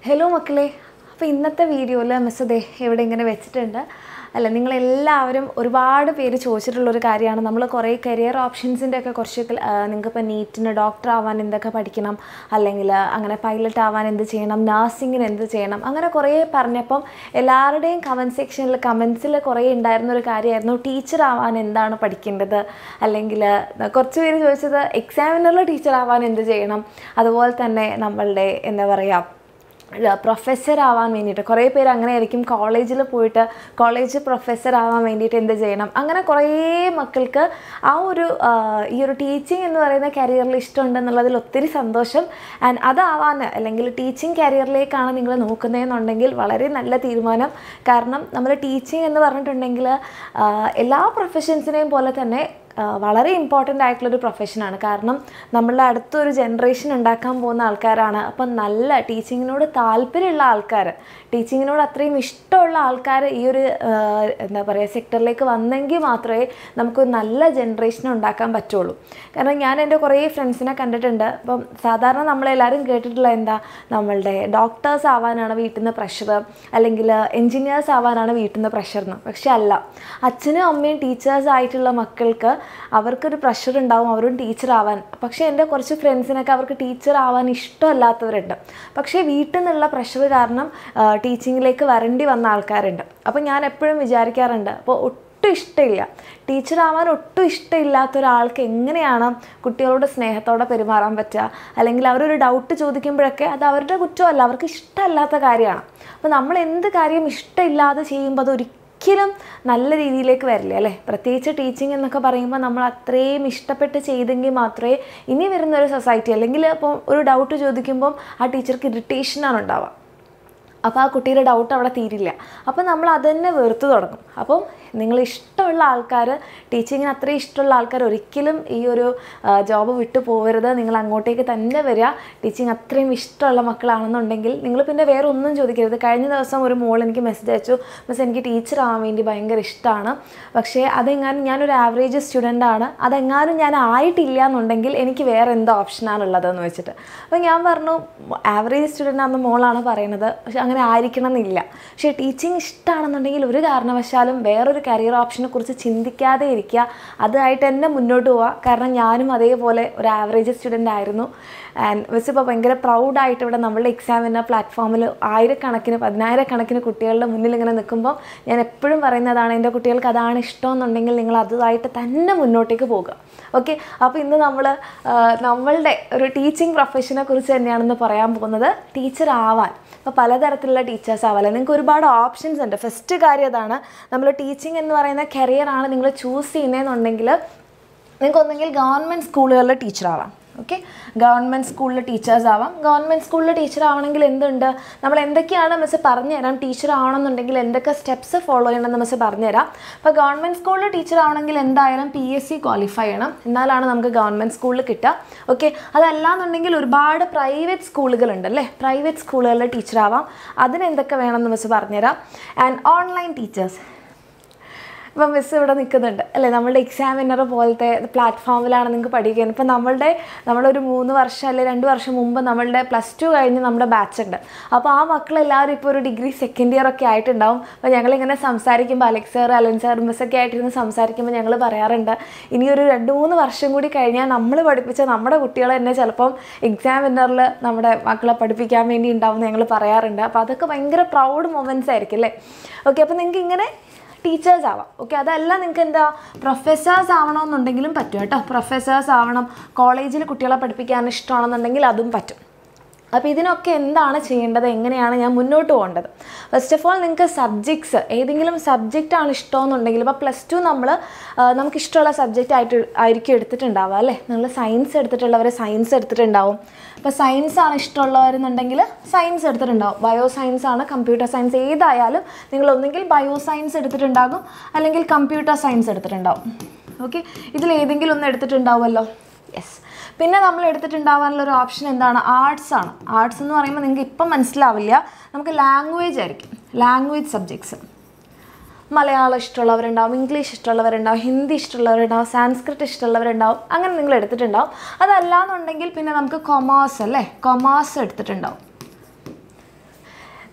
hello മക്കളെ അപ്പോൾ ഇന്നത്തെ വീഡിയോയിൽ മിസ് ദേ ഇവിടെ ഇങ്ങനെ വെച്ചിട്ടുണ്ട് അല്ല നിങ്ങളെല്ലാവരും ഒരുപാട് പേര് ചോദിച്ചിട്ടുള്ളൊരു കാര്യമാണ് നമ്മൾ കുറേ കരിയർ ഓപ്ഷൻസിൻ്റെ ഒക്കെ കുറച്ച് നിങ്ങൾക്ക് ഇപ്പോൾ നീറ്റിന് ഡോക്ടർ ആവാൻ എന്തൊക്കെ പഠിക്കണം അല്ലെങ്കിൽ അങ്ങനെ പൈലറ്റ് ആവാൻ എന്ത് ചെയ്യണം നഴ്സിങ്ങിന് എന്ത് ചെയ്യണം അങ്ങനെ കുറേ പറഞ്ഞപ്പം എല്ലാവരുടെയും കമൻറ്റ് സെക്ഷനിൽ കമൻസിൽ കുറേ ഉണ്ടായിരുന്ന ഒരു കാര്യമായിരുന്നു ടീച്ചർ ആവാൻ എന്താണ് പഠിക്കേണ്ടത് അല്ലെങ്കിൽ കുറച്ച് പേര് ചോദിച്ചത് എക്സാമിനറിൽ ടീച്ചർ ആവാൻ എന്ത് ചെയ്യണം അതുപോലെ തന്നെ നമ്മളുടെ എന്താ പറയുക പ്രൊഫസർ ആവാൻ വേണ്ടിയിട്ട് കുറേ പേര് അങ്ങനെ ആയിരിക്കും കോളേജിൽ പോയിട്ട് കോളേജ് പ്രൊഫസർ ആവാൻ വേണ്ടിയിട്ട് എന്ത് ചെയ്യണം അങ്ങനെ കുറേ മക്കൾക്ക് ആ ഒരു ആ, ഈ ഒരു ടീച്ചിങ് എന്ന് പറയുന്ന കരിയറിൽ ഇഷ്ടമുണ്ടെന്നുള്ളതിൽ ഒത്തിരി സന്തോഷം ആൻഡ് അതാവാൻ അല്ലെങ്കിൽ ടീച്ചിങ് കരിയറിലേക്കാണ് നിങ്ങൾ നോക്കുന്നതെന്നുണ്ടെങ്കിൽ വളരെ നല്ല തീരുമാനം കാരണം നമ്മൾ ടീച്ചിങ് എന്ന് പറഞ്ഞിട്ടുണ്ടെങ്കിൽ ആ, എല്ലാ പ്രൊഫഷൻസിനെയും പോലെ തന്നെ ആ, വളരെ ഇമ്പോർട്ടൻ്റ് ആയിട്ടുള്ളൊരു പ്രൊഫഷനാണ് കാരണം നമ്മളുടെ അടുത്തൊരു ജനറേഷൻ ഉണ്ടാക്കാൻ പോകുന്ന ആൾക്കാരാണ് അപ്പം നല്ല ടീച്ചിങ്ങിനോട് താല്പര്യമുള്ള ആൾക്കാർ ടീച്ചിങ്ങിനോട് അത്രയും ഇഷ്ടമുള്ള ആൾക്കാർ ഈ ഒരു ആ, എന്താ പറയുക സെക്ടറിലേക്ക് വന്നെങ്കിൽ മാത്രമേ നമുക്ക് ഒരു നല്ല ജനറേഷൻ ഉണ്ടാക്കാൻ പറ്റുള്ളൂ കാരണം ഞാൻ എൻ്റെ കുറേ ഫ്രണ്ട്സിനെ കണ്ടിട്ടുണ്ട് അപ്പം സാധാരണ നമ്മളെല്ലാവരും കേട്ടിട്ടുള്ള എന്താ നമ്മളുടെ ഡോക്ടേഴ്സ് ആവാനാണ് വീട്ടിൽ നിന്ന് പ്രഷർ അല്ലെങ്കിൽ എൻജിനീയേഴ്സ് ആവാനാണ് വീട്ടിൽ നിന്ന് പ്രഷർ എന്ന് പക്ഷെ അല്ല അച്ഛനും അമ്മയും ടീച്ചേഴ്സ് ആയിട്ടുള്ള മക്കൾക്ക് അവർക്കൊരു പ്രഷർ ഉണ്ടാവും അവരും ടീച്ചർ ആവാൻ പക്ഷേ എൻ്റെ കുറച്ച് ഫ്രണ്ട്സിനൊക്കെ അവർക്ക് ടീച്ചർ ആവാൻ ഇഷ്ടമല്ലാത്തവരുണ്ട് പക്ഷേ വീട്ടിൽ നിന്നുള്ള പ്രഷർ കാരണം ടീച്ചിങ്ങിലേക്ക് വരേണ്ടി വന്ന ആൾക്കാരുണ്ട് അപ്പോൾ ഞാൻ എപ്പോഴും വിചാരിക്കാറുണ്ട് അപ്പോൾ ഒട്ടും ഇഷ്ടമില്ല ടീച്ചർ ആവാൻ ഒട്ടും ഇഷ്ടമില്ലാത്ത ഒരാൾക്ക് എങ്ങനെയാണ് കുട്ടികളോട് സ്നേഹത്തോടെ പെരുമാറാൻ പറ്റുക അല്ലെങ്കിൽ അവരൊരു ഡൗട്ട് ചോദിക്കുമ്പോഴൊക്കെ അത് അവരുടെ കുറ്റമല്ല അവർക്ക് ഇഷ്ടമല്ലാത്ത കാര്യമാണ് അപ്പോൾ നമ്മൾ എന്ത് കാര്യം ഇഷ്ടമില്ലാതെ ചെയ്യുമ്പോൾ അത് ഒരിക്കലും നല്ല രീതിയിലേക്ക് വരില്ല അല്ലേ പ്രത്യേകിച്ച് ടീച്ചിങ് എന്നൊക്കെ പറയുമ്പോൾ നമ്മൾ അത്രയും ഇഷ്ടപ്പെട്ട് ചെയ്തെങ്കിൽ മാത്രമേ ഇനി വരുന്ന ഒരു സൊസൈറ്റി അല്ലെങ്കിൽ ഇപ്പോൾ ഒരു ഡൗട്ട് ചോദിക്കുമ്പം ആ ടീച്ചർക്ക് ഇറിറ്റേഷനാണ് ഉണ്ടാവുക അപ്പോൾ ആ കുട്ടിയുടെ ഡൗട്ട് അവിടെ തീരില്ല അപ്പോൾ നമ്മൾ അത് തന്നെ വെറുത്ത് തുടങ്ങും അപ്പം നിങ്ങൾ ഇഷ്ടമുള്ള ആൾക്കാർ ടീച്ചിങ്ങിന് അത്രയും ഇഷ്ടമുള്ള ആൾക്കാർ ഒരിക്കലും ഈ ഒരു ജോബ് വിട്ടു പോകരുത് നിങ്ങൾ അങ്ങോട്ടേക്ക് തന്നെ വരിക ടീച്ചിങ് അത്രയും ഇഷ്ടമുള്ള മക്കളാണെന്നുണ്ടെങ്കിൽ നിങ്ങൾ പിന്നെ വേറെ ഒന്നും ചോദിക്കരുത് കഴിഞ്ഞ ദിവസം ഒരു മോൾ എനിക്ക് മെസ്സേജ് അയച്ചു മിസ് എനിക്ക് ടീച്ചർ ആവാൻ വേണ്ടി ഭയങ്കര ഇഷ്ടമാണ് പക്ഷേ അതെങ്ങാനും ഞാനൊരു ആവറേജ് സ്റ്റുഡൻ്റ് ആണ് അതെങ്ങാനും ഞാൻ ആയിട്ടില്ല എന്നുണ്ടെങ്കിൽ എനിക്ക് വേറെ എന്തോ ഓപ്ഷനാണുള്ളതെന്ന് വെച്ചിട്ട് അപ്പോൾ ഞാൻ പറഞ്ഞു ആവറേജ് സ്റ്റുഡൻ്റ് ആണെന്ന് മോളാണ് പറയുന്നത് പക്ഷെ അങ്ങനെ ആയിരിക്കണം എന്നില്ല പക്ഷേ ടീച്ചിങ് ഇഷ്ടമാണെന്നുണ്ടെങ്കിൽ ഒരു കാരണവശാലും വേറൊരു കരിയർ ഓപ്ഷനെ കുറിച്ച് ചിന്തിക്കാതെ ഇരിക്കുക അതുമായിട്ട് തന്നെ മുന്നോട്ട് പോവുക കാരണം ഞാനും അതേപോലെ ഒരു ആവറേജ് സ്റ്റുഡൻ്റ് ആയിരുന്നു ആൻഡ് മിസ് ഇപ്പോൾ ഭയങ്കര പ്രൗഡായിട്ട് ഇവിടെ നമ്മളുടെ എക്സാമിൻ്റെ പ്ലാറ്റ്ഫോമിൽ ആയിരക്കണക്കിന് പതിനായിരക്കണക്കിന് കുട്ടികളുടെ മുന്നിൽ ഇങ്ങനെ നിൽക്കുമ്പോൾ ഞാൻ എപ്പോഴും പറയുന്നതാണ് എൻ്റെ കുട്ടികൾക്ക് അതാണ് ഇഷ്ടമെന്നുണ്ടെങ്കിൽ നിങ്ങൾ അതുമായിട്ട് തന്നെ മുന്നോട്ടേക്ക് പോകുക ഓക്കെ അപ്പോൾ ഇന്ന് നമ്മൾ നമ്മളുടെ ഒരു ടീച്ചിങ് പ്രൊഫഷനെ കുറിച്ച് തന്നെയാണെന്ന് പറയാൻ പോകുന്നത് ടീച്ചർ ആവാൻ അപ്പോൾ പലതരത്തിലുള്ള ടീച്ചേഴ്സ് ആവാല്ലേ നിങ്ങൾക്ക് ഒരുപാട് ഓപ്ഷൻസ് ഉണ്ട് ഫസ്റ്റ് കാര്യം അതാണ് നമ്മൾ ടീച്ചിങ് എന്ന് പറയുന്ന കരിയറാണ് നിങ്ങൾ ചൂസ് ചെയ്യുന്നതെന്നുണ്ടെങ്കിൽ നിങ്ങൾക്ക് ഒന്നെങ്കിൽ ഗവൺമെൻറ് സ്കൂളുകളിലെ ടീച്ചർ ആവാം ഓക്കെ ഗവൺമെൻറ് സ്കൂളിലെ ടീച്ചേഴ്സ് ആവാം ഗവൺമെൻറ് സ്കൂളിലെ ടീച്ചർ ആവണമെങ്കിൽ എന്തുണ്ട് നമ്മൾ എന്തൊക്കെയാണ് മിസ് പറഞ്ഞുതരാം ടീച്ചർ ആവണമെന്നുണ്ടെങ്കിൽ എന്തൊക്കെ സ്റ്റെപ്സ് ഫോളോ ചെയ്യണമെന്ന് മിസ് പറഞ്ഞുതരാം അപ്പോൾ ഗവൺമെൻറ് സ്കൂളിലെ ടീച്ചർ ആവണമെങ്കിൽ എന്തായാലും പി എസ് സി ക്വാളിഫൈ ചെയ്യണം എന്നാലാണ് നമുക്ക് ഗവൺമെൻറ് സ്കൂളിൽ കിട്ടുക ഓക്കെ അതല്ലാന്നുണ്ടെങ്കിൽ ഒരുപാട് പ്രൈവറ്റ് സ്കൂളുകളുണ്ട് അല്ലേ പ്രൈവറ്റ് സ്കൂളുകളിലെ ടീച്ചർ ആവാം അതിന് എന്തൊക്കെ വേണമെന്ന് മിസ് പറഞ്ഞുതരാം ആൻഡ് ഓൺലൈൻ ടീച്ചേഴ്സ് ഇപ്പം മിസ് ഇവിടെ നിൽക്കുന്നുണ്ട് അല്ലേ നമ്മളുടെ എക്സാമിനർ പോലത്തെ പ്ലാറ്റ്ഫോമിലാണ് നിങ്ങൾക്ക് പഠിക്കുന്നത് ഇപ്പം നമ്മളുടെ നമ്മളൊരു മൂന്ന് വർഷം അല്ലെങ്കിൽ രണ്ട് വർഷം മുമ്പ് നമ്മളുടെ പ്ലസ് ടു കഴിഞ്ഞ് നമ്മുടെ ബാച്ച് ഉണ്ട് അപ്പോൾ ആ മക്കളെല്ലാവരും ഇപ്പോൾ ഒരു ഡിഗ്രി സെക്കൻഡ് ഇയർ ഒക്കെ ആയിട്ടുണ്ടാവും അപ്പോൾ ഞങ്ങളിങ്ങനെ സംസാരിക്കുമ്പോൾ Alex sir Allen sir miss ഒക്കെ ആയിട്ടിരുന്ന് സംസാരിക്കുമ്പോൾ ഞങ്ങൾ പറയാറുണ്ട് ഇനി ഒരു രണ്ട് മൂന്ന് വർഷം കൂടി കഴിഞ്ഞാൽ നമ്മൾ പഠിപ്പിച്ച നമ്മുടെ കുട്ടികൾ തന്നെ ചിലപ്പം എക്സാമിനറിൽ നമ്മുടെ മക്കളെ പഠിപ്പിക്കാൻ വേണ്ടി ഉണ്ടാവും ഞങ്ങൾ പറയാറുണ്ട് അപ്പോൾ അതൊക്കെ ഭയങ്കര പ്രൗഡ് മൊമെൻറ്റ്സ് ആയിരിക്കും അല്ലേ ഓക്കെ അപ്പോൾ നിങ്ങൾക്ക് ഇങ്ങനെ ടീച്ചേഴ്സ് ആവാം ഓക്കെ അതല്ല നിങ്ങൾക്ക് എന്താ പ്രൊഫസേഴ്സ് ആവണമെന്നുണ്ടെങ്കിലും പറ്റും കേട്ടോ പ്രൊഫസേഴ്സ് ആവണം കോളേജിൽ കുട്ടികളെ പഠിപ്പിക്കാൻ ഇഷ്ടമാണെന്നുണ്ടെങ്കിൽ അതും പറ്റും അപ്പോൾ ഇതിനൊക്കെ എന്താണ് ചെയ്യേണ്ടത് എങ്ങനെയാണ് ഞാൻ മുന്നോട്ട് പോകേണ്ടത് ഫസ്റ്റ് ഓഫ് ഓൾ നിങ്ങൾക്ക് സബ്ജക്ട്സ് ഏതെങ്കിലും സബ്ജക്റ്റാണ് ഇഷ്ടമെന്നുണ്ടെങ്കിൽ ഇപ്പോൾ പ്ലസ് ടു നമ്മൾ നമുക്ക് ഇഷ്ടമുള്ള സബ്ജക്റ്റ് ആയിട്ട് ആയിരിക്കും എടുത്തിട്ടുണ്ടാവുക അല്ലേ നിങ്ങൾ സയൻസ് എടുത്തിട്ടുള്ളവർ സയൻസ് എടുത്തിട്ടുണ്ടാവും ഇപ്പോൾ സയൻസ് ആണ് ഇഷ്ടമുള്ളവരെന്നുണ്ടെങ്കിൽ സയൻസ് എടുത്തിട്ടുണ്ടാവും ബയോ സയൻസ് ആണ് കമ്പ്യൂട്ടർ സയൻസ് ഏതായാലും നിങ്ങൾ ഒന്നെങ്കിൽ ബയോ സയൻസ് എടുത്തിട്ടുണ്ടാകും അല്ലെങ്കിൽ കമ്പ്യൂട്ടർ സയൻസ് എടുത്തിട്ടുണ്ടാവും ഓക്കെ ഇതിൽ ഏതെങ്കിലും ഒന്ന് എടുത്തിട്ടുണ്ടാവുമല്ലോ യെസ് പിന്നെ നമ്മൾ എടുത്തിട്ടുണ്ടാവാനുള്ള ഒരു ഓപ്ഷൻ എന്താണ് ആർട്സ് ആണ് ആർട്സ് എന്ന് പറയുമ്പോൾ നിങ്ങൾക്ക് ഇപ്പം മനസ്സിലാവില്ല നമുക്ക് ലാംഗ്വേജ് ആയിരിക്കും ലാംഗ്വേജ് സബ്ജക്ട്സ് മലയാളം ഇഷ്ടമുള്ളവരുണ്ടാവും ഇംഗ്ലീഷ് ഇഷ്ടമുള്ളവരുണ്ടാവും ഹിന്ദി ഇഷ്ടമുള്ളവരുണ്ടാവും സാൻസ്ക്രിറ്റ് ഇഷ്ടമുള്ളവരുണ്ടാവും അങ്ങനെ നിങ്ങൾ എടുത്തിട്ടുണ്ടാവും അതല്ലാന്നുണ്ടെങ്കിൽ പിന്നെ നമുക്ക് കൊമേഴ്സ് അല്ലേ കൊമേഴ്സ് എടുത്തിട്ടുണ്ടാവും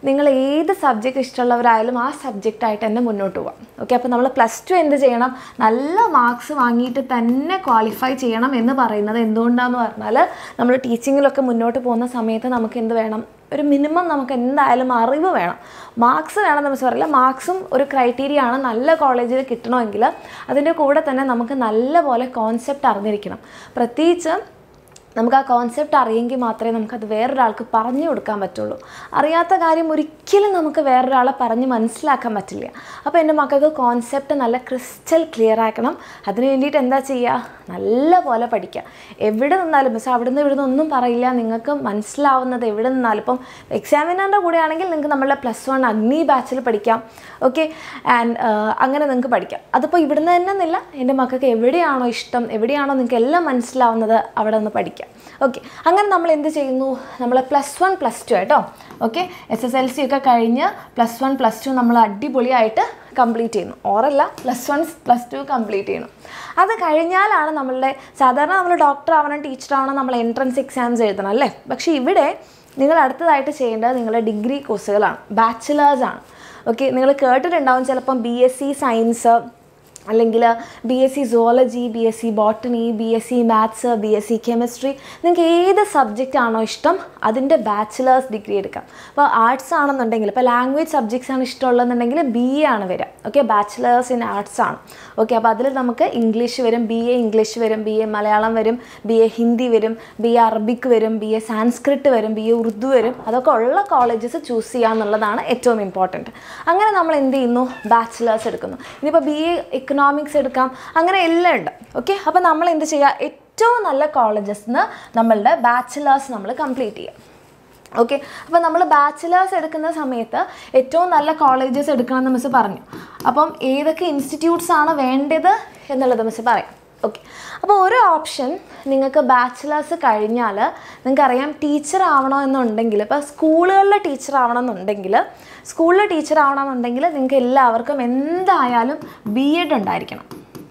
നിങ്ങൾ ഏത് സബ്ജക്റ്റ് ഇഷ്ടമുള്ളവരായാലും ആ സബ്ജക്റ്റായിട്ട് തന്നെ മുന്നോട്ട് പോകാം ഓക്കെ അപ്പോൾ നമ്മൾ പ്ലസ് ടു എന്ത് ചെയ്യണം നല്ല മാർക്സ് വാങ്ങിയിട്ട് തന്നെ ക്വാളിഫൈ ചെയ്യണം എന്ന് പറയുന്നത് എന്തുകൊണ്ടാണെന്ന് പറഞ്ഞാൽ നമ്മൾ ടീച്ചിങ്ങിലൊക്കെ മുന്നോട്ട് പോകുന്ന സമയത്ത് നമുക്ക് എന്ത് വേണം ഒരു മിനിമം നമുക്ക് എന്തായാലും അറിവ് വേണം മാർക്സ് വേണം നമ്മൾ പറയില്ല മാർക്സും ഒരു ക്രൈറ്റീരിയ ആണ് നല്ല കോളേജിൽ കിട്ടണമെങ്കിൽ അതിൻ്റെ കൂടെ തന്നെ നമുക്ക് നല്ല പോലെ കോൺസെപ്റ്റ് അറിഞ്ഞിരിക്കണം പ്രത്യേകിച്ച് നമുക്ക് ആ കോൺസെപ്റ്റ് അറിയെങ്കിൽ മാത്രമേ നമുക്കത് വേറൊരാൾക്ക് പറഞ്ഞു കൊടുക്കാൻ പറ്റുള്ളൂ അറിയാത്ത കാര്യം ഒരിക്കലും നമുക്ക് വേറൊരാളെ പറഞ്ഞ് മനസ്സിലാക്കാൻ പറ്റില്ല അപ്പോൾ എൻ്റെ മക്കൾക്ക് കോൺസെപ്റ്റ് നല്ല ക്രിസ്റ്റൽ ക്ലിയർ ആക്കണം അതിന് വേണ്ടിയിട്ട് എന്താ ചെയ്യുക നല്ല പോലെ പഠിക്കുക എവിടെ നിന്നാലും മിസ് അവിടെ നിന്ന് ഇവിടെ നിന്ന് ഒന്നും പറയില്ല നിങ്ങൾക്ക് മനസ്സിലാവുന്നത് എവിടെ നിന്നാലും ഇപ്പം എക്സാമിനറിൻ്റെ കൂടെ ആണെങ്കിൽ നിങ്ങൾക്ക് നമ്മളുടെ പ്ലസ് വൺ അഗ്നി ബാച്ചിൽ പഠിക്കാം ഓക്കെ ആൻഡ് അങ്ങനെ നിങ്ങൾക്ക് പഠിക്കാം അതിപ്പോൾ ഇവിടുന്ന് തന്നെ എന്നില്ല എൻ്റെ മക്കൾക്ക് എവിടെയാണോ ഇഷ്ടം എവിടെയാണോ നിങ്ങൾക്ക് എല്ലാം മനസ്സിലാവുന്നത് അവിടെ നിന്ന് പഠിക്കാം ഓക്കെ അങ്ങനെ നമ്മൾ എന്ത് ചെയ്യുന്നു നമ്മൾ പ്ലസ് വൺ പ്ലസ് ടു ആയിട്ടോ okay S S L C ഒക്കെ കഴിഞ്ഞ് പ്ലസ് വൺ പ്ലസ് ടു നമ്മൾ അടിപൊളിയായിട്ട് കംപ്ലീറ്റ് ചെയ്യുന്നു ഓറല്ല plus one plus two complete ചെയ്യുന്നു അത് കഴിഞ്ഞാലാണ് നമ്മളുടെ സാധാരണ നമ്മൾ ഡോക്ടർ ആവണം ടീച്ചർ ആവണം നമ്മൾ എൻട്രൻസ് എക്സാംസ് എഴുതണം അല്ലേ പക്ഷേ ഇവിടെ നിങ്ങൾ അടുത്തതായിട്ട് ചെയ്യേണ്ടത് നിങ്ങളുടെ ഡിഗ്രി കോഴ്സുകളാണ് ബാച്ചിലേഴ്സാണ് ഓക്കെ നിങ്ങൾ കേട്ടിട്ടുണ്ടാവും ചിലപ്പം ബി എസ് സി സയൻസ് അല്ലെങ്കിൽ B S C zoology B S C botany B S C maths B S C chemistry നിങ്ങൾക്ക് ഏത് സബ്ജക്റ്റ് ആണോ ഇഷ്ടം അതിൻ്റെ ബാച്ചിലേഴ്സ് ഡിഗ്രി എടുക്കാം അപ്പോൾ ആർട്സ് ആണെന്നുണ്ടെങ്കിൽ ഇപ്പോൾ ലാംഗ്വേജ് സബ്ജക്ട്സ് ആണ് ഇഷ്ടമുള്ളതെന്നുണ്ടെങ്കിൽ ബി എ ആണ് വരിക ഓക്കെ ബാച്ചിലേഴ്സ് ഇൻ ആർട്സ് ആണ് ഓക്കെ അപ്പോൾ അതിൽ നമുക്ക് ഇംഗ്ലീഷ് വരും ബി എ ഇംഗ്ലീഷ് വരും ബി എ മലയാളം വരും ബി എ ഹിന്ദി വരും ബി എ അറബിക് വരും ബി എ സാൻസ്ക്രിറ്റ് വരും ബി എ ഉറുദു വരും അതൊക്കെ ഉള്ള കോളേജസ് ചൂസ് ചെയ്യുക എന്നുള്ളതാണ് ഏറ്റവും ഇമ്പോർട്ടൻറ്റ് അങ്ങനെ നമ്മൾ എന്ത് ചെയ്യുന്നു ബാച്ചിലേഴ്സ് എടുക്കുന്നു ഇനിയിപ്പോൾ ബി എ എക്കണോമിക്സ് എടുക്കാം അങ്ങനെ എല്ലാം ഉണ്ട് ഓക്കെ അപ്പോൾ നമ്മൾ എന്ത് ചെയ്യുക ഏറ്റവും നല്ല കോളേജസ് നിന്ന് നമ്മളുടെ ബാച്ചിലേഴ്സ് നമ്മൾ കംപ്ലീറ്റ് ചെയ്യുക ഓക്കെ അപ്പോൾ നമ്മൾ ബാച്ചിലേഴ്സ് എടുക്കുന്ന സമയത്ത് ഏറ്റവും നല്ല കോളേജസ് എടുക്കണമെന്ന് മിസ് പറഞ്ഞു അപ്പം ഏതൊക്കെ ഇൻസ്റ്റിറ്റ്യൂട്ട്സ് ആണ് വേണ്ടത് എന്നുള്ളത് മിസ് പറയാം ഓക്കെ അപ്പോൾ ഒരു ഓപ്ഷൻ നിങ്ങൾക്ക് ബാച്ചിലേഴ്സ് കഴിഞ്ഞാൽ നിങ്ങൾക്കറിയാം ടീച്ചർ ആവണമെന്നുണ്ടെങ്കിൽ ഇപ്പോൾ സ്കൂളുകളിലെ ടീച്ചർ ആവണമെന്നുണ്ടെങ്കിൽ സ്കൂളിലെ ടീച്ചർ ആവണമെന്നുണ്ടെങ്കിൽ നിങ്ങൾക്ക് എല്ലാവർക്കും എന്തായാലും ബി എഡ് ഉണ്ടായിരിക്കണം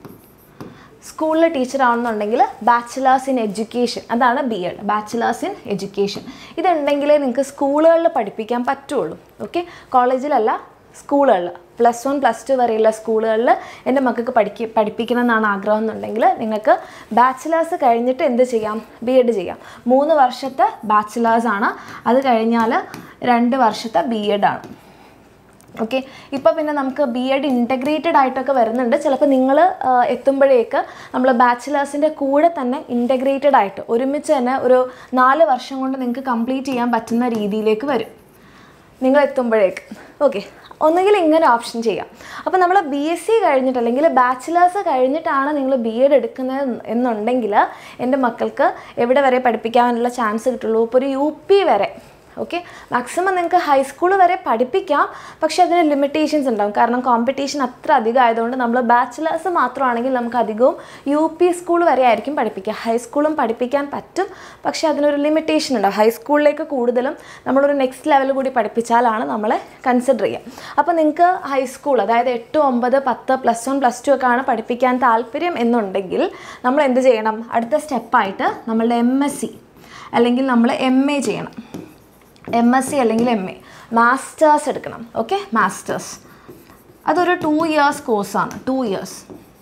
സ്കൂളിലെ ടീച്ചർ ആണെന്നുണ്ടെങ്കിൽ ബാച്ചിലേഴ്സ് ഇൻ എഡ്യൂക്കേഷൻ അതാണ് B Ed bachelors in education ഇതുണ്ടെങ്കിലേ നിങ്ങൾക്ക് സ്കൂളുകളിൽ പഠിപ്പിക്കാൻ പറ്റുള്ളൂ ഓക്കെ കോളേജിലല്ല സ്കൂളുകളിൽ പ്ലസ് വൺ പ്ലസ് ടു വരെയുള്ള സ്കൂളുകളിൽ എൻ്റെ മക്കൾക്ക് പഠിക്ക പഠിപ്പിക്കണം എന്നാണ് ആഗ്രഹം എന്നുണ്ടെങ്കിൽ നിങ്ങൾക്ക് ബാച്ചിലേഴ്സ് കഴിഞ്ഞിട്ട് എന്ത് ചെയ്യാം ബി എഡ് ചെയ്യാം മൂന്ന് വർഷത്തെ ബാച്ചിലേഴ്സ് ആണ് അത് കഴിഞ്ഞാൽ രണ്ട് വർഷത്തെ ബി എഡ് ആണ് ഓക്കെ ഇപ്പോൾ പിന്നെ നമുക്ക് ബി എഡ് ഇൻറ്റഗ്രേറ്റഡ് ആയിട്ടൊക്കെ വരുന്നുണ്ട് ചിലപ്പോൾ നിങ്ങൾ എത്തുമ്പോഴേക്ക് നമ്മൾ ബാച്ചിലേഴ്സിൻ്റെ കൂടെ തന്നെ ഇൻറ്റഗ്രേറ്റഡ് ആയിട്ട് ഒരുമിച്ച് തന്നെ ഒരു നാല് വർഷം കൊണ്ട് നിങ്ങൾക്ക് കംപ്ലീറ്റ് ചെയ്യാൻ പറ്റുന്ന രീതിയിലേക്ക് വരും നിങ്ങൾ എത്തുമ്പോഴേക്ക് ഓക്കെ ഒന്നുകിൽ ഇങ്ങനെ ഓപ്ഷൻ ചെയ്യാം അപ്പോൾ നമ്മൾ ബി എസ് സി കഴിഞ്ഞിട്ട് അല്ലെങ്കിൽ ബാച്ചിലേഴ്സ് കഴിഞ്ഞിട്ടാണ് നിങ്ങൾ ബി എഡ് എടുക്കുന്നത് എന്നുണ്ടെങ്കിൽ എൻ്റെ മക്കൾക്ക് എവിടെ വരെ പഠിപ്പിക്കാനുള്ള ചാൻസ് കിട്ടുള്ളൂ ഇപ്പോൾ ഒരു യു പി വരെ ഓക്കെ മാക്സിമം നിങ്ങൾക്ക് ഹൈസ്കൂൾ വരെ പഠിപ്പിക്കാം പക്ഷേ അതിന് ലിമിറ്റേഷൻസ് ഉണ്ടാവും കാരണം കോമ്പറ്റീഷൻ അത്ര അധികം ആയതുകൊണ്ട് നമ്മൾ ബാച്ചിലേഴ്സ് മാത്രമാണെങ്കിൽ നമുക്ക് അധികവും യു പി സ്കൂൾ വരെ ആയിരിക്കും പഠിപ്പിക്കുക ഹൈസ്കൂളും പഠിപ്പിക്കാൻ പറ്റും പക്ഷേ അതിനൊരു ലിമിറ്റേഷൻ ഉണ്ടാവും ഹൈസ്കൂളിലേക്ക് കൂടുതലും നമ്മളൊരു നെക്സ്റ്റ് ലെവൽ കൂടി പഠിപ്പിച്ചാലാണ് നമ്മളെ കൺസിഡർ ചെയ്യുക അപ്പോൾ നിങ്ങൾക്ക് ഹൈസ്കൂൾ അതായത് എട്ട് ഒമ്പത് പത്ത് പ്ലസ് വൺ പ്ലസ് ടു ഒക്കെ ആണ് പഠിപ്പിക്കാൻ താല്പര്യം എന്നുണ്ടെങ്കിൽ നമ്മൾ എന്ത് ചെയ്യണം അടുത്ത സ്റ്റെപ്പായിട്ട് നമ്മളുടെ എം എസ് സി അല്ലെങ്കിൽ നമ്മൾ എം എ ചെയ്യണം എം എസ് സി അല്ലെങ്കിൽ എം എ മാസ്റ്റേഴ്സ് എടുക്കണം ഓക്കെ മാസ്റ്റേഴ്സ് അതൊരു ടു ഇയേഴ്സ് കോഴ്സാണ് ടു ഇയേഴ്സ്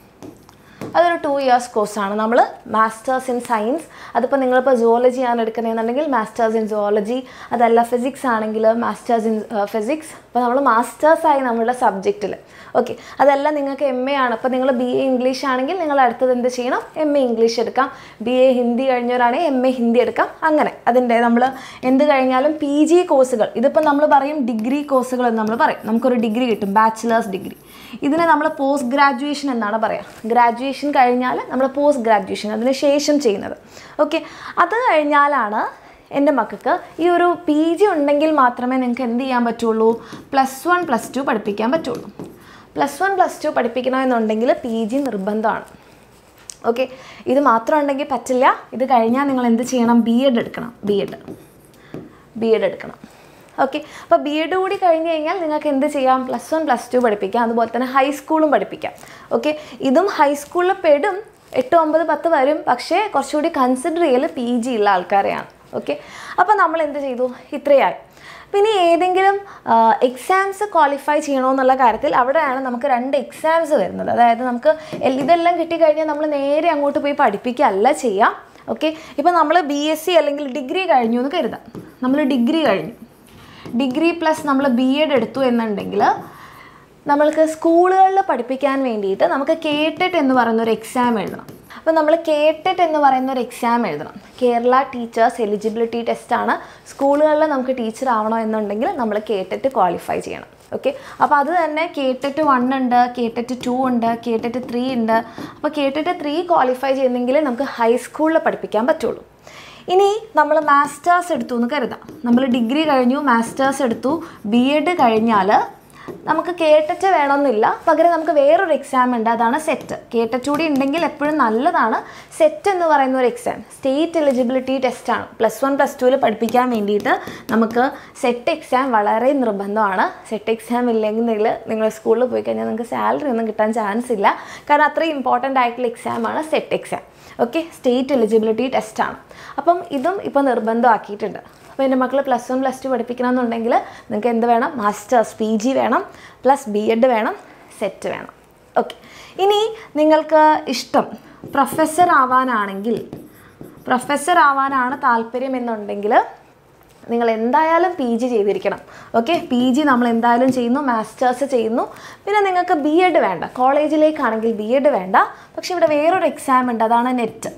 അതൊരു ടു ഇയേഴ്സ് കോഴ്സാണ് നമ്മൾ മാസ്റ്റേഴ്സ് ഇൻ സയൻസ് അതിപ്പോൾ നിങ്ങളിപ്പോൾ സുവോളജി ആണ് എടുക്കുന്നതെന്നുണ്ടെങ്കിൽ മാസ്റ്റേഴ്സ് ഇൻ സുവോളജി അതല്ല ഫിസിക്സ് ആണെങ്കിൽ മാസ്റ്റേഴ്സ് ഇൻ ഫിസിക്സ് അപ്പോൾ നമ്മൾ മാസ്റ്റേഴ്സായി നമ്മളുടെ സബ്ജക്റ്റിൽ ഓക്കെ അതല്ല നിങ്ങൾക്ക് എം എ ആണ് അപ്പോൾ നിങ്ങൾ ബി എ ഇംഗ്ലീഷ് ആണെങ്കിൽ നിങ്ങൾ അടുത്തത് എന്ത് ചെയ്യണം എം എ ഇംഗ്ലീഷ് എടുക്കാം ബി എ ഹിന്ദി കഴിഞ്ഞവരാണെങ്കിൽ എം എ ഹിന്ദി എടുക്കാം അങ്ങനെ അതിൻ്റെ നമ്മൾ എന്ത് കഴിഞ്ഞാലും പി ജി കോഴ്സുകൾ ഇതിപ്പോൾ നമ്മൾ പറയും ഡിഗ്രി കോഴ്സുകൾ എന്ന് നമ്മൾ പറയും നമുക്കൊരു ഡിഗ്രി കിട്ടും ബാച്ചിലേഴ്സ് ഡിഗ്രി ഇതിനെ നമ്മൾ പോസ്റ്റ് ഗ്രാജുവേഷൻ എന്നാണ് പറയുക ഗ്രാജുവേഷൻ കഴിഞ്ഞാൽ നമ്മൾ പോസ്റ്റ് ഗ്രാജുവേഷൻ അതിന് ശേഷം ചെയ്യുന്നത് ഓക്കെ അത് കഴിഞ്ഞാലാണ് എൻ്റെ മക്കൾക്ക് ഈ ഒരു പി ജി ഉണ്ടെങ്കിൽ മാത്രമേ നിങ്ങൾക്ക് എന്ത് ചെയ്യാൻ പറ്റുള്ളൂ പ്ലസ് വൺ പ്ലസ് ടു പഠിപ്പിക്കാൻ പറ്റുള്ളൂ പ്ലസ് വൺ പ്ലസ് ടു പഠിപ്പിക്കണമെന്നുണ്ടെങ്കിൽ പി ജി നിർബന്ധമാണ് ഓക്കെ ഇത് മാത്രം ഉണ്ടെങ്കിൽ പറ്റില്ല ഇത് കഴിഞ്ഞാൽ നിങ്ങൾ എന്ത് ചെയ്യണം ബി എഡ് എടുക്കണം ബി എഡ് ബി എഡ് എടുക്കണം ഓക്കെ അപ്പോൾ ബി എഡ് കൂടി കഴിഞ്ഞ് കഴിഞ്ഞാൽ നിങ്ങൾക്ക് എന്ത് ചെയ്യാം പ്ലസ് വൺ പ്ലസ് ടു പഠിപ്പിക്കാം അതുപോലെ തന്നെ ഹൈസ്കൂളും പഠിപ്പിക്കാം ഓക്കെ ഇതും ഹൈസ്കൂളിൽ പെടും എട്ട് ഒമ്പത് പത്ത് വരും പക്ഷേ കുറച്ചുകൂടി കൺസിഡർ ചെയ്യൽ പി ജി ഉള്ള ആൾക്കാരെയാണ് ഓക്കെ അപ്പോൾ നമ്മൾ എന്ത് ചെയ്തു ഇത്രയായി പിന്നെ ഏതെങ്കിലും എക്സാംസ് ക്വാളിഫൈ ചെയ്യണമെന്നുള്ള കാര്യത്തിൽ അവിടെയാണ് നമുക്ക് രണ്ട് എക്സാംസ് വരുന്നത് അതായത് നമുക്ക് എൽ- ഇതെല്ലാം കിട്ടിക്കഴിഞ്ഞാൽ നമ്മൾ നേരെ അങ്ങോട്ട് പോയി പഠിപ്പിക്കുകയല്ല ചെയ്യാം ഓക്കെ ഇപ്പോൾ നമ്മൾ ബി എസ് സി അല്ലെങ്കിൽ ഡിഗ്രി കഴിഞ്ഞു എന്ന് കരുതാം നമ്മൾ ഡിഗ്രി കഴിഞ്ഞു ഡിഗ്രി പ്ലസ് നമ്മൾ ബി എഡ് എടുത്തു എന്നുണ്ടെങ്കിൽ നമ്മൾക്ക് സ്കൂളുകളിൽ പഠിപ്പിക്കാൻ വേണ്ടിയിട്ട് നമുക്ക് കേട്ടറ്റ് എന്ന് പറയുന്ന ഒരു എക്സാം എഴുതണം അപ്പോൾ നമ്മൾ കേട്ടറ്റ് എന്ന് പറയുന്ന ഒരു എക്സാം എഴുതണം കേരള ടീച്ചേഴ്സ് എലിജിബിലിറ്റി ടെസ്റ്റാണ് സ്കൂളുകളിൽ നമുക്ക് ടീച്ചർ ആവണോ എന്നുണ്ടെങ്കിൽ നമ്മൾ കേട്ടറ്റ് ക്വാളിഫൈ ചെയ്യണം ഓക്കെ അപ്പോൾ അത് തന്നെ കേട്ടറ്റ് വൺ ഉണ്ട് കേട്ടറ്റ് ടു ഉണ്ട് കേട്ടറ്റ് ത്രീ ഉണ്ട് അപ്പോൾ കേട്ടറ്റ് ത്രീ ക്വാളിഫൈ ചെയ്യുന്നെങ്കിൽ നമുക്ക് ഹൈസ്കൂളിൽ പഠിപ്പിക്കാൻ പറ്റുള്ളൂ ഇനി നമ്മൾ മാസ്റ്റേഴ്സ് എടുത്തു എന്ന് കരുതാം നമ്മൾ ഡിഗ്രി കഴിഞ്ഞു മാസ്റ്റേഴ്സ് എടുത്തു ബി എഡ് കഴിഞ്ഞാൽ നമുക്ക് കേട്ടറ്റ് വേണമെന്നില്ല പകരം നമുക്ക് വേറൊരു എക്സാം ഉണ്ട് അതാണ് സെറ്റ് കേട്ടറ്റ് കൂടി ഉണ്ടെങ്കിൽ എപ്പോഴും നല്ലതാണ് സെറ്റ് എന്ന് പറയുന്ന ഒരു എക്സാം സ്റ്റേറ്റ് എലിജിബിലിറ്റി ടെസ്റ്റാണ് പ്ലസ് വൺ പ്ലസ് ടുവിൽ പഠിപ്പിക്കാൻ വേണ്ടിയിട്ട് നമുക്ക് സെറ്റ് എക്സാം വളരെ നിർബന്ധമാണ് സെറ്റ് എക്സാം ഇല്ലെങ്കിൽ നിങ്ങൾ സ്കൂളിൽ പോയി കഴിഞ്ഞാൽ നിങ്ങൾക്ക് സാലറി ഒന്നും കിട്ടാൻ ചാൻസ് ഇല്ല കാരണം അത്രയും ഇമ്പോർട്ടൻ്റ് ആയിട്ടുള്ള എക്സാമാണ് SET exam okay state eligibility ടെസ്റ്റാണ് അപ്പം ഇതും ഇപ്പോൾ നിർബന്ധമാക്കിയിട്ടുണ്ട് അപ്പോൾ എൻ്റെ മക്കൾ പ്ലസ് വൺ പ്ലസ് ടു പഠിപ്പിക്കണമെന്നുണ്ടെങ്കിൽ നിങ്ങൾക്ക് എന്ത് വേണം മാസ്റ്റേഴ്സ് പി ജി വേണം പ്ലസ് ബി എഡ് വേണം സെറ്റ് വേണം ഓക്കെ ഇനി നിങ്ങൾക്ക് ഇഷ്ടം പ്രൊഫസർ ആവാനാണെങ്കിൽ പ്രൊഫസർ ആവാനാണ് താല്പര്യം എന്നുണ്ടെങ്കിൽ നിങ്ങൾ എന്തായാലും പി ജി ചെയ്തിരിക്കണം ഓക്കെ പി ജി നമ്മൾ എന്തായാലും ചെയ്യുന്നു മാസ്റ്റേഴ്സ് ചെയ്യുന്നു പിന്നെ നിങ്ങൾക്ക് ബി എഡ് വേണ്ട കോളേജിലേക്കാണെങ്കിൽ ബി എഡ് വേണ്ട പക്ഷേ ഇവിടെ വേറൊരു എക്സാം ഉണ്ട് അതാണ് നെറ്റ്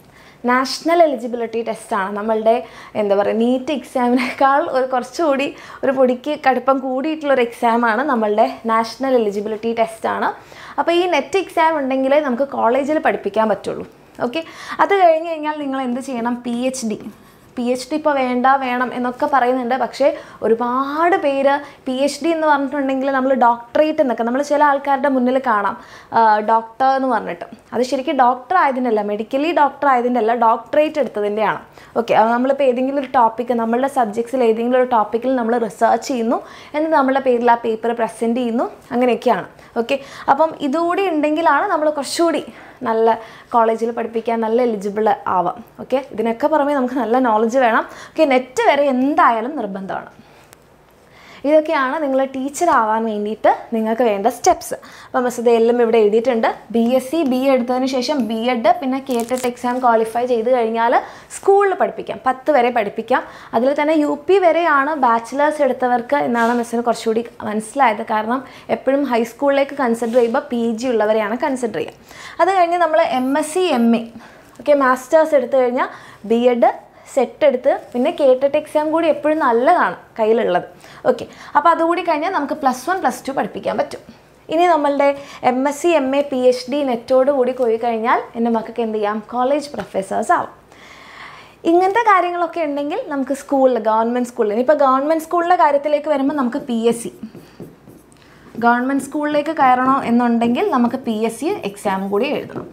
നാഷണൽ എലിജിബിലിറ്റി ടെസ്റ്റാണ് നമ്മളുടെ എന്താ പറയുക നീറ്റ് എക്സാമിനേക്കാൾ ഒരു കുറച്ചുകൂടി ഒരു പൊടിക്ക് കടുപ്പം കൂടിയിട്ടുള്ളൊരു എക്സാമാണ് നമ്മളുടെ നാഷണൽ എലിജിബിലിറ്റി ടെസ്റ്റാണ് അപ്പോൾ ഈ നെറ്റ് എക്സാം ഉണ്ടെങ്കിലേ നമുക്ക് കോളേജിൽ പഠിപ്പിക്കാൻ പറ്റുള്ളൂ ഓക്കെ അത് കഴിഞ്ഞ് കഴിഞ്ഞാൽ നിങ്ങൾ എന്ത് ചെയ്യണം P H D P H D ഇപ്പോൾ വേണ്ട വേണം എന്നൊക്കെ പറയുന്നുണ്ട് പക്ഷേ ഒരുപാട് പേര് പി എച്ച് ഡി എന്ന് പറഞ്ഞിട്ടുണ്ടെങ്കിൽ നമ്മൾ ഡോക്ടറേറ്റ് എന്നൊക്കെ നമ്മൾ ചില ആൾക്കാരുടെ മുന്നിൽ കാണാം ഡോക്ടർ എന്ന് പറഞ്ഞിട്ട് അത് ശരിക്കും ഡോക്ടർ ആയതിൻ്റെ അല്ല മെഡിക്കലി ഡോക്ടർ ആയതിൻ്റെ അല്ല ഡോക്ടറേറ്റ് എടുത്തതിൻ്റെയാണ് ഓക്കെ അത് നമ്മളിപ്പോൾ ഏതെങ്കിലും ഒരു ടോപ്പിക്ക് നമ്മളുടെ സബ്ജക്ട്സിൽ ഏതെങ്കിലും ഒരു ടോപ്പിക്കിൽ നമ്മൾ റിസർച്ച് ചെയ്യുന്നു എന്നിട്ട് നമ്മളുടെ പേരിൽ ആ പേപ്പർ പ്രസൻറ്റ് ചെയ്യുന്നു അങ്ങനെയൊക്കെയാണ് ഓക്കെ അപ്പം ഇതുകൂടി ഉണ്ടെങ്കിലാണ് നമ്മൾ കുറച്ചുകൂടി നല്ല കോളേജിൽ പഠിപ്പിക്കാൻ നല്ല എലിജിബിൾ ആവാം ഓക്കെ ഇതിനൊക്കെ പുറമെ നമുക്ക് നല്ല നോളജ് വേണം ഓക്കെ നെറ്റ് വരെ എന്തായാലും നിർബന്ധമാണ് ഇതൊക്കെയാണ് നിങ്ങൾ ടീച്ചർ ആവാൻ വേണ്ടിയിട്ട് നിങ്ങൾക്ക് വേണ്ട സ്റ്റെപ്സ് അപ്പോൾ മിസ് എല്ലാം ഇവിടെ എഴുതിയിട്ടുണ്ട് ബി എസ് സി ബി എടുത്തതിന് ശേഷം ബി എഡ് പിന്നെ കേട്ടറ്റ് എക്സാം ക്വാളിഫൈ ചെയ്ത് കഴിഞ്ഞാൽ സ്കൂളിൽ പഠിപ്പിക്കാം പത്ത് വരെ പഠിപ്പിക്കാം അതിൽ തന്നെ യു പി വരെയാണ് ബാച്ചിലേഴ്സ് എടുത്തവർക്ക് എന്നാണ് മിസ്സിന് കുറച്ചുകൂടി മനസ്സിലായത് കാരണം എപ്പോഴും ഹൈസ്കൂളിലേക്ക് കൺസിഡർ ചെയ്യുമ്പോൾ പി ജി ഉള്ളവരെയാണ് കൺസിഡർ ചെയ്യുക അത് കഴിഞ്ഞ് നമ്മൾ M S C M A okay masters എടുത്തു കഴിഞ്ഞാൽ ബി എഡ് സെറ്റ് എടുത്ത് പിന്നെ കേട്ടിട്ട് എക്സാം കൂടി എപ്പോഴും നല്ലതാണ് കയ്യിലുള്ളത് ഓക്കെ അപ്പോൾ അതുകൂടി കഴിഞ്ഞാൽ നമുക്ക് പ്ലസ് വൺ പ്ലസ് ടു പഠിപ്പിക്കാൻ പറ്റും ഇനി നമ്മളുടെ M S C M A P H D നെറ്റോട് കൂടി പോയി കഴിഞ്ഞാൽ എൻ്റെ മക്കൾക്ക് എന്ത് ചെയ്യാം കോളേജ് പ്രൊഫസേഴ്സ് ആവും ഇങ്ങനത്തെ കാര്യങ്ങളൊക്കെ ഉണ്ടെങ്കിൽ നമുക്ക് സ്കൂളിൽ ഗവൺമെൻറ് സ്കൂളിൽ ഇപ്പോൾ ഗവൺമെൻറ് സ്കൂളിൻ്റെ കാര്യത്തിലേക്ക് വരുമ്പോൾ നമുക്ക് പി എസ് സി ഗവൺമെൻറ് സ്കൂളിലേക്ക് കയറണോ എന്നുണ്ടെങ്കിൽ നമുക്ക് പി എസ് സി എക്സാം കൂടി എഴുതണം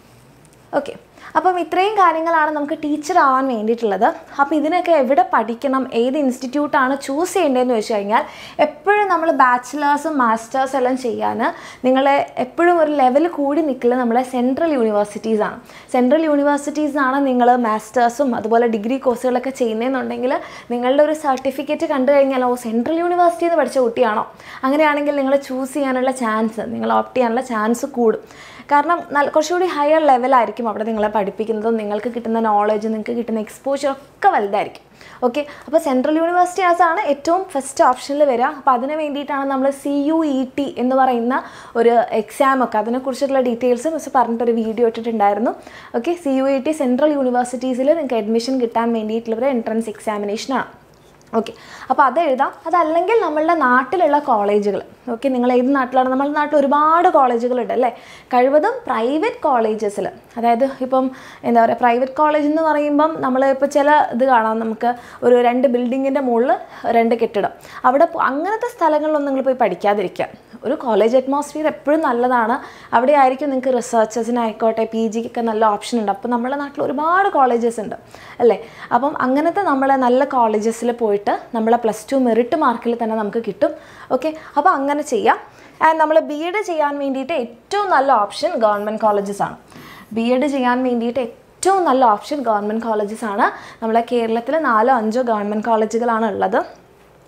ഓക്കെ അപ്പം ഇത്രയും കാര്യങ്ങളാണ് നമുക്ക് ടീച്ചർ ആവാൻ വേണ്ടിയിട്ടുള്ളത് അപ്പോൾ ഇതിനൊക്കെ എവിടെ പഠിക്കണം ഏത് ഇൻസ്റ്റിറ്റ്യൂട്ടാണ് ചൂസ് ചെയ്യേണ്ടതെന്ന് വെച്ച് കഴിഞ്ഞാൽ എപ്പോഴും നമ്മൾ ബാച്ചിലേഴ്സും മാസ്റ്റേഴ്സ് എല്ലാം ചെയ്യാൻ നിങ്ങളെ എപ്പോഴും ഒരു ലെവൽ കൂടി നിൽക്കുന്നത് നമ്മളെ സെൻട്രൽ യൂണിവേഴ്സിറ്റീസാണ് സെൻട്രൽ യൂണിവേഴ്സിറ്റീസിനാണ് നിങ്ങൾ മാസ്റ്റേഴ്സും അതുപോലെ ഡിഗ്രി കോഴ്സുകളൊക്കെ ചെയ്യുന്നതെന്നുണ്ടെങ്കിൽ നിങ്ങളുടെ ഒരു സർട്ടിഫിക്കറ്റ് കണ്ടു കഴിഞ്ഞാൽ ഓ സെൻട്രൽ യൂണിവേഴ്സിറ്റിയിൽ നിന്ന് പഠിച്ച കുട്ടിയാണോ അങ്ങനെയാണെങ്കിൽ നിങ്ങൾ ചൂസ് ചെയ്യാനുള്ള ചാൻസ് നിങ്ങൾ ഓപ്റ്റ് ചെയ്യാനുള്ള ചാൻസ് കൂടും കാരണം നല്ല കുറച്ചുകൂടി ഹയർ ലെവലായിരിക്കും അവിടെ നിങ്ങളെ പഠിപ്പിക്കുന്നതും നിങ്ങൾക്ക് കിട്ടുന്ന നോളജ് നിങ്ങൾക്ക് കിട്ടുന്ന എക്സ്പോഷർ ഒക്കെ വലുതായിരിക്കും ഓക്കെ അപ്പോൾ സെൻട്രൽ യൂണിവേഴ്സിറ്റീസ് ആണ് ഏറ്റവും ഫസ്റ്റ് ഓപ്ഷനിൽ വരിക അപ്പോൾ അതിന് വേണ്ടിയിട്ടാണ് നമ്മൾ സി യു ഇ ടി എന്ന് പറയുന്ന ഒരു എക്സാം ഒക്കെ അതിനെക്കുറിച്ചിട്ടുള്ള ഡീറ്റെയിൽസ് മിസ് പറഞ്ഞിട്ടൊരു വീഡിയോ ഇട്ടിട്ടുണ്ടായിരുന്നു okay C U E T central യൂണിവേഴ്സിറ്റീസിൽ നിങ്ങൾക്ക് അഡ്മിഷൻ കിട്ടാൻ വേണ്ടിയിട്ടുള്ള ഒരു എൻട്രൻസ് എക്സാമിനേഷനാണ് ഓക്കെ അപ്പോൾ അത് എഴുതാം അതല്ലെങ്കിൽ നമ്മളുടെ നാട്ടിലുള്ള കോളേജുകൾ ഓക്കെ നിങ്ങൾ ഏത് നാട്ടിലാണ് നമ്മുടെ നാട്ടിൽ ഒരുപാട് കോളേജുകളുണ്ട് അല്ലേ കഴിവതും പ്രൈവറ്റ് കോളേജസിൽ അതായത് ഇപ്പം എന്താ പറയുക പ്രൈവറ്റ് കോളേജ് എന്ന് പറയുമ്പം നമ്മൾ ഇപ്പോൾ ചില ഇത് കാണാം നമുക്ക് ഒരു രണ്ട് ബിൽഡിങ്ങിൻ്റെ മുകളിൽ രണ്ട് കെട്ടിടം അവിടെ പോ- അങ്ങനത്തെ സ്ഥലങ്ങളിലൊന്നും നിങ്ങൾ പോയി പഠിക്കാതിരിക്കുക ഒരു കോളേജ് അറ്റ്മോസ്ഫിയർ എപ്പോഴും നല്ലതാണ് അവിടെ ആയിരിക്കും നിങ്ങൾക്ക് റിസർച്ചസിനായിക്കോട്ടെ പി ജിക്കൊക്കെ നല്ല ഓപ്ഷൻ ഉണ്ട് അപ്പോൾ നമ്മുടെ നാട്ടിൽ ഒരുപാട് കോളേജസ് ഉണ്ട് അല്ലേ അപ്പം അങ്ങനത്തെ നമ്മളെ നല്ല കോളേജസിൽ പോയിട്ട് നമ്മളെ പ്ലസ് ടു മെറിറ്റ് മാർക്കിൽ തന്നെ നമുക്ക് കിട്ടും ഓക്കെ അപ്പോൾ അങ്ങനെ ചെയ്യാം ആൻഡ് നമ്മൾ ബി എഡ് ചെയ്യാൻ വേണ്ടിയിട്ട് ഏറ്റവും നല്ല ഓപ്ഷൻ ഗവൺമെൻറ് കോളേജസ് ആണ് ബി എഡ് ചെയ്യാൻ വേണ്ടിയിട്ട് ഏറ്റവും നല്ല ഓപ്ഷൻ ഗവൺമെൻറ് കോളേജസ് ആണ് നമ്മളെ കേരളത്തിൽ നാലോ അഞ്ചോ ഗവൺമെൻറ് കോളേജുകളാണ് ഉള്ളത്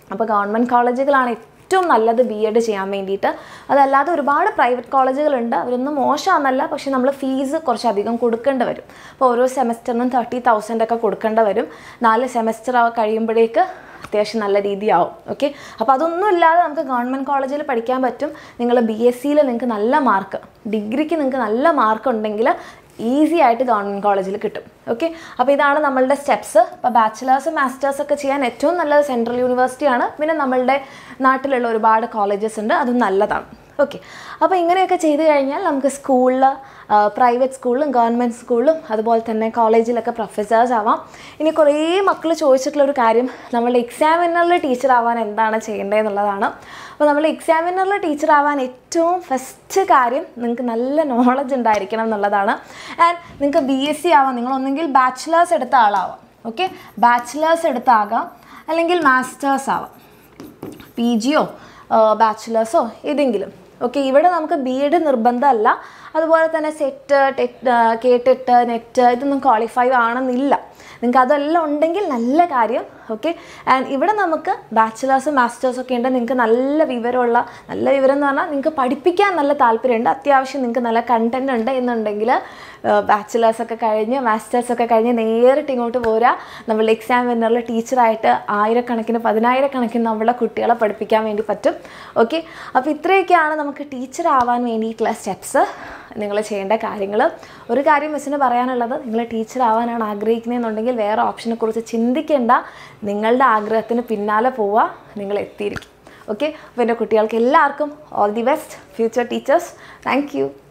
അപ്പോൾ ഗവൺമെൻറ് കോളേജുകളാണ് ഏറ്റവും നല്ലത് ബി എഡ് ചെയ്യാൻ വേണ്ടിയിട്ട് അതല്ലാതെ ഒരുപാട് പ്രൈവറ്റ് കോളേജുകളുണ്ട് അവരൊന്നും മോശമാണെന്നല്ല പക്ഷെ നമ്മൾ ഫീസ് കുറച്ചധികം കൊടുക്കേണ്ടി വരും അപ്പോൾ ഓരോ സെമസ്റ്ററിനും തേർട്ടി തൗസൻഡ് ഒക്കെ കൊടുക്കേണ്ടി വരും നാല് സെമസ്റ്റർ കഴിയുമ്പോഴേക്ക് അത്യാവശ്യം നല്ല രീതിയാവും ഓക്കെ അപ്പോൾ അതൊന്നും ഇല്ലാതെ നമുക്ക് ഗവൺമെൻറ് കോളേജിൽ പഠിക്കാൻ പറ്റും നിങ്ങൾ ബി എസ് സിയിൽ നിങ്ങൾക്ക് നല്ല മാർക്ക് ഡിഗ്രിക്ക് നിങ്ങൾക്ക് നല്ല മാർക്ക് ഉണ്ടെങ്കിൽ ഈസി ആയിട്ട് ഗവൺമെൻറ് കോളേജിൽ കിട്ടും ഓക്കെ അപ്പോൾ ഇതാണ് നമ്മളുടെ സ്റ്റെപ്സ് ഇപ്പോൾ ബാച്ചിലേഴ്സ് മാസ്റ്റേഴ്സ് ഒക്കെ ചെയ്യാൻ ഏറ്റവും നല്ലത് സെൻട്രൽ യൂണിവേഴ്സിറ്റിയാണ് പിന്നെ നമ്മളുടെ നാട്ടിലുള്ള ഒരുപാട് കോളേജസ് ഉണ്ട് അതും നല്ലതാണ് ഓക്കെ അപ്പോൾ ഇങ്ങനെയൊക്കെ ചെയ്ത് കഴിഞ്ഞാൽ നമുക്ക് സ്കൂളിൽ പ്രൈവറ്റ് സ്കൂളിലും ഗവൺമെൻറ് സ്കൂളിലും അതുപോലെ തന്നെ കോളേജിലൊക്കെ പ്രൊഫസേഴ്സ് ആവാം ഇനി കുറേ മക്കൾ ചോദിച്ചിട്ടുള്ള ഒരു കാര്യം നമ്മളുടെ എക്സാമിനറിൽ ടീച്ചർ ആവാൻ എന്താണ് ചെയ്യേണ്ടതെന്നുള്ളതാണ് അപ്പോൾ നമ്മൾ എക്സാമിനറിൽ ടീച്ചർ ആവാൻ ഏറ്റവും ഫസ്റ്റ് കാര്യം നിങ്ങൾക്ക് നല്ല നോളജ് ഉണ്ടായിരിക്കണം എന്നുള്ളതാണ് ആൻഡ് നിങ്ങൾക്ക് ബി എസ് സി ആവാം നിങ്ങളൊന്നെങ്കിൽ ബാച്ചിലേഴ്സ് എടുത്ത ആളാവാം ഓക്കെ ബാച്ചിലേഴ്സ് എടുത്താകാം അല്ലെങ്കിൽ മാസ്റ്റേഴ്സ് ആവാം പി ജിയോ ബാച്ചിലേഴ്സോ ഏതെങ്കിലും ഓക്കെ ഇവിടെ നമുക്ക് ബി എഡ് നിർബന്ധമല്ല അതുപോലെ തന്നെ സെറ്റ് ടെറ്റ് കേട്ടിട്ട് നെറ്റ് ഇതൊന്നും ക്വാളിഫൈ ആണെന്നില്ല നിങ്ങൾക്ക് അതെല്ലാം ഉണ്ടെങ്കിൽ നല്ല കാര്യം ഓക്കെ ആൻഡ് ഇവിടെ നമുക്ക് ബാച്ചിലേഴ്സും മാസ്റ്റേഴ്സും ഒക്കെ ഉണ്ട് നിങ്ങൾക്ക് നല്ല വിവരമുള്ള നല്ല വിവരം എന്ന് പറഞ്ഞാൽ നിങ്ങൾക്ക് പഠിപ്പിക്കാൻ നല്ല താല്പര്യമുണ്ട് അത്യാവശ്യം നിങ്ങൾക്ക് നല്ല കണ്ടൻറ് ഉണ്ട് എന്നുണ്ടെങ്കിൽ ബാച്ചിലേഴ്സ് ഒക്കെ കഴിഞ്ഞ് മാസ്റ്റേഴ്സ് ഒക്കെ കഴിഞ്ഞ് നേരിട്ട് ഇങ്ങോട്ട് പോരാ നമ്മൾ എക്സാം വിന്നറിൽ ടീച്ചറായിട്ട് ആയിരക്കണക്കിന് പതിനായിരക്കണക്കിന് നമ്മളെ കുട്ടികളെ പഠിപ്പിക്കാൻ വേണ്ടി പറ്റും ഓക്കെ അപ്പോൾ ഇത്രയൊക്കെയാണ് നമുക്ക് ടീച്ചർ ആവാൻ വേണ്ടിയിട്ടുള്ള സ്റ്റെപ്സ് നിങ്ങൾ ചെയ്യേണ്ട കാര്യങ്ങൾ ഒരു കാര്യം മിസ്സിന് പറയാനുള്ളത് നിങ്ങൾ ടീച്ചർ ആവാനാണ് ആഗ്രഹിക്കുന്നതെന്നുണ്ടെങ്കിൽ വേറെ ഓപ്ഷനെ കുറിച്ച് ചിന്തിക്കേണ്ട നിങ്ങളുടെ ആഗ്രഹത്തിന് പിന്നാലെ പോവുക നിങ്ങൾ എത്തിയിരിക്കും ഓക്കെ അപ്പോൾ എൻ്റെ കുട്ടികൾക്ക് എല്ലാവർക്കും all the best future teachers thank U